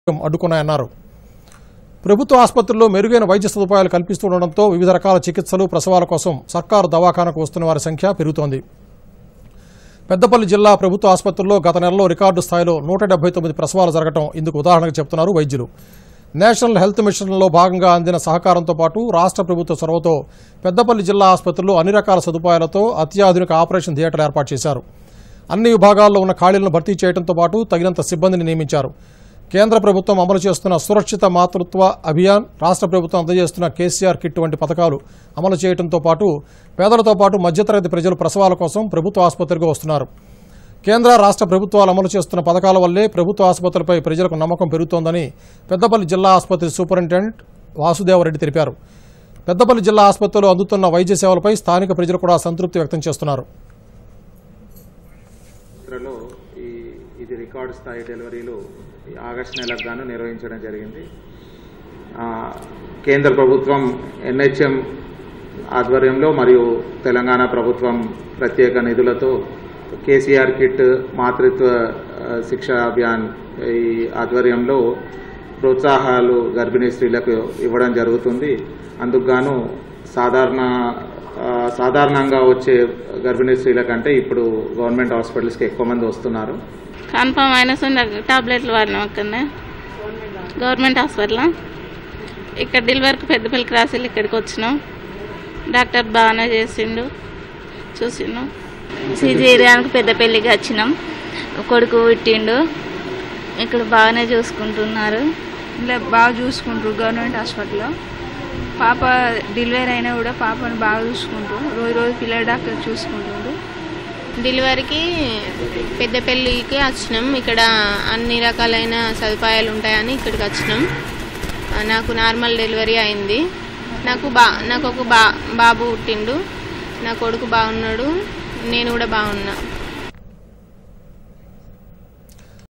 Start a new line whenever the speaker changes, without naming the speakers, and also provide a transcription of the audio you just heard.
అడ్డుకున్నాయన్నారు ప్రభుత్వ ఆసుపత్రుల్లో మెరుగైన వైద్య సదుపాయాలు కల్పిస్తుండటంతో వివిధ రకాల చికిత్సలు ప్రసవాల కోసం సర్కారు దవాఖానకు వస్తున్న వారి సంఖ్య పెరుగుతోంది పెద్దపల్లి జిల్లా ప్రభుత్వ ఆసుపత్రుల్లో గత నెలలో రికార్డు స్థాయిలో నూట డెబ్బై తొమ్మిది ప్రసవాలు జరగడం ఇందుకు ఉదాహరణగా చెబుతున్నారు వైద్యులు నేషనల్ హెల్త్ మిషన్లో భాగంగా అందిన సహకారంతో పాటు రాష్ట్ర ప్రభుత్వ చొరవతో పెద్దపల్లి జిల్లా ఆసుపత్రుల్లో అన్ని రకాల సదుపాయాలతో అత్యాధునిక ఆపరేషన్ థియేటర్ ఏర్పాటు చేశారు అన్ని విభాగాల్లో ఉన్న ఖాళీలను భర్తీ చేయడంతో పాటు తగినంత సిబ్బందిని నియమించారు కేంద్ర ప్రభుత్వం అమలు చేస్తున్న సురక్షిత మాతృత్వ అభియాన్ రాష్ట్ర ప్రభుత్వం అందజేస్తున్న కేసీఆర్ కిట్ వంటి పథకాలు అమలు చేయడంతో పాటు పేదలతో పాటు మధ్యతరగతి ప్రజలు ప్రసవాల కోసం ప్రభుత్వ ఆసుపత్రికి వస్తున్నారు కేంద్ర రాష్ట్ర ప్రభుత్వాలు అమలు చేస్తున్న పథకాల వల్లే ప్రభుత్వ ఆసుపత్రులపై ప్రజలకు నమ్మకం పెరుగుతోందని పెద్దపల్లి జిల్లా ఆసుపత్రి సూపరింటెండెంట్ వాసుదేవరెడ్డి తెలిపారు పెద్దపల్లి జిల్లా ఆసుపత్రిలో అందుతున్న వైద్య సేవలపై స్థానిక ప్రజలు కూడా సంతృప్తి వ్యక్తం చేస్తున్నారు
చరిత్రలో ఈ ఇది రికార్డు స్థాయి డెలివరీలు ఈ ఆగస్టు నెలకు గాను నిర్వహించడం జరిగింది ఆ, కేంద్ర ప్రభుత్వం ఎన్హెచ్ఎం ఆధ్వర్యంలో మరియు తెలంగాణ ప్రభుత్వం ప్రత్యేక నిధులతో కేసీఆర్ కిట్ మాతృత్వ ఆ, శిక్ష అభియాన్ ఈ ఆధ్వర్యంలో ప్రోత్సాహాలు గర్భిణీ స్త్రీలకు ఇవ్వడం జరుగుతుంది అందుకు గాను సాధారణ ఆ, సాధారణంగా వచ్చే గర్భిణీ స్త్రీల కంటే ఇప్పుడు గవర్నమెంట్ హాస్పిటల్స్కి ఎక్కువ మంది వస్తున్నారు
కన్ఫర్మ్ అయినా సరే టాబ్లెట్లు వాడినాం అక్కడనే గవర్నమెంట్ హాస్పిటల్ ఇక్కడ డెలివరీకి పెద్దపల్లికి రాసి ఇక్కడికి వచ్చినాం డాక్టర్ బాగానే చేసిండు చూసిండు
సిజేరియానికి పెద్దపల్లికి వచ్చినాం కొడుకు పుట్టిండు ఇక్కడ బాగానే చూసుకుంటున్నారు
ఇలా బాగా చూసుకుంటారు గవర్నమెంట్ హాస్పిటల్లో పాప డెలివరీ అయినా కూడా పాపను బాగా చూసుకుంటారు రోజు రోజు పిల్లల డాక్టర్ చూసుకుంటుండ్రు
డెలివరీకి పెద్దపల్లికి వచ్చినాం ఇక్కడ అన్ని రకాలైన సదుపాయాలు ఉంటాయని ఇక్కడికి వచ్చినాం ఆ, నాకు నార్మల్ డెలివరీ అయింది నాకు బా నాకు ఒక బా బాబు పుట్టిండు నా కొడుకు బాగున్నాడు నేను కూడా బాగున్నా